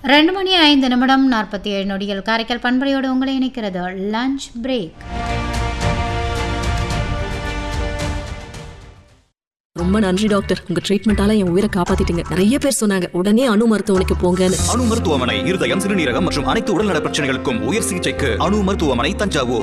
ரெண்டு மணி ஐந்து நிமிடம் நாற்பத்தி ஏழு நொடிகள் காரைக்கால் பண்பலையோடு உங்களை இணைக்கிறது லஞ்ச் பிரேக் ரொம்ப நன்றி டாக்டர் உங்க ட்ரீட்மெண்டால என் உயிரை காப்பாத்திட்டீங்க நிறைய பேர் சொன்னாங்க உடனே அணு மருத்துவமனைக்கு போங்கன்னு அணு மருத்துவமனை இருதயம் சிறுநீரகம் மற்றும் அனைத்து உடல்நல பிரச்சனைகளுக்கும் உயர் சிகிச்சைக்கு அணு மருத்துவமனை தஞ்சாவூர்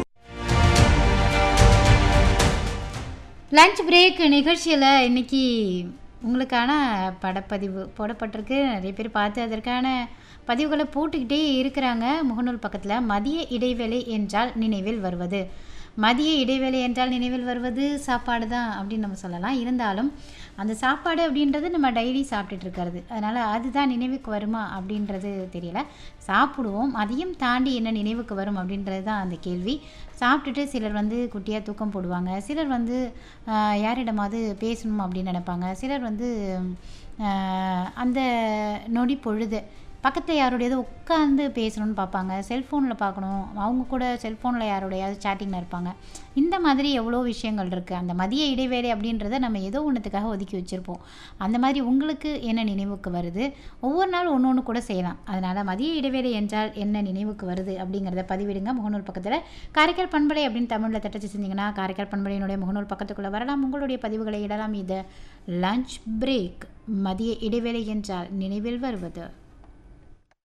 லஞ்ச் பிரேக் நிகழ்ச்சியில் இன்னைக்கு உங்களுக்கான படப்பதிவு போடப்பட்டிருக்கு நிறைய பேர் பார்த்து அதற்கான பதிவுகளை போட்டுக்கிட்டே இருக்கிறாங்க முகநூல் பக்கத்தில் மதிய இடைவேளை என்றால் நினைவில் வருவது மதிய இடைவேளை என்றால் நினைவில் வருவது சாப்பாடு தான் அப்படின்னு நம்ம சொல்லலாம் இருந்தாலும் அந்த சாப்பாடு அப்படின்றது நம்ம டெய்லி சாப்பிட்டுட்டு இருக்கிறது அதனால் அதுதான் நினைவுக்கு வருமா அப்படின்றது தெரியல சாப்பிடுவோம் அதையும் தாண்டி என்ன நினைவுக்கு வரும் அப்படின்றது தான் அந்த கேள்வி சாப்பிட்டுட்டு சிலர் வந்து குட்டியாக தூக்கம் போடுவாங்க சிலர் வந்து ஆஹ், யாரிடமாவது பேசணும் அப்படின்னு நினைப்பாங்க சிலர் வந்து ஆஹ், அந்த நொடி பொழுது பக்கத்தில் யாரோடையாவது உட்காந்து பேசணும்னு பார்ப்பாங்க செல்ஃபோனில் பார்க்கணும் அவங்க கூட செல்ஃபோனில் யாரோடையாவது சேட்டிங்கில் இருப்பாங்க இந்த மாதிரி எவ்வளோ விஷயங்கள் இருக்குது அந்த மதிய இடைவேளை அப்படின்றத நம்ம ஏதோ ஒன்றுத்துக்காக ஒதுக்கி வச்சுருப்போம் அந்த மாதிரி உங்களுக்கு என்ன நினைவுக்கு வருது ஒவ்வொரு நாள் ஒன்று ஒன்று கூட செய்யலாம் அதனால் மதிய இடைவேளை என்றால் என்ன நினைவுக்கு வருது அப்படிங்கிறத பதிவிடுங்க முகநூல் பக்கத்தில் காரைக்கால் பண்பலை அப்படின்னு தமிழில் தட்டச்சு செஞ்சீங்கன்னா காரைக்கால் பண்பலையினுடைய முகநூல் பக்கத்துக்குள்ளே வரலாம் உங்களுடைய பதிவுகளை இடலாம் இது லஞ்ச் பிரேக் மதிய இடைவேளை என்றால் நினைவில் வருவது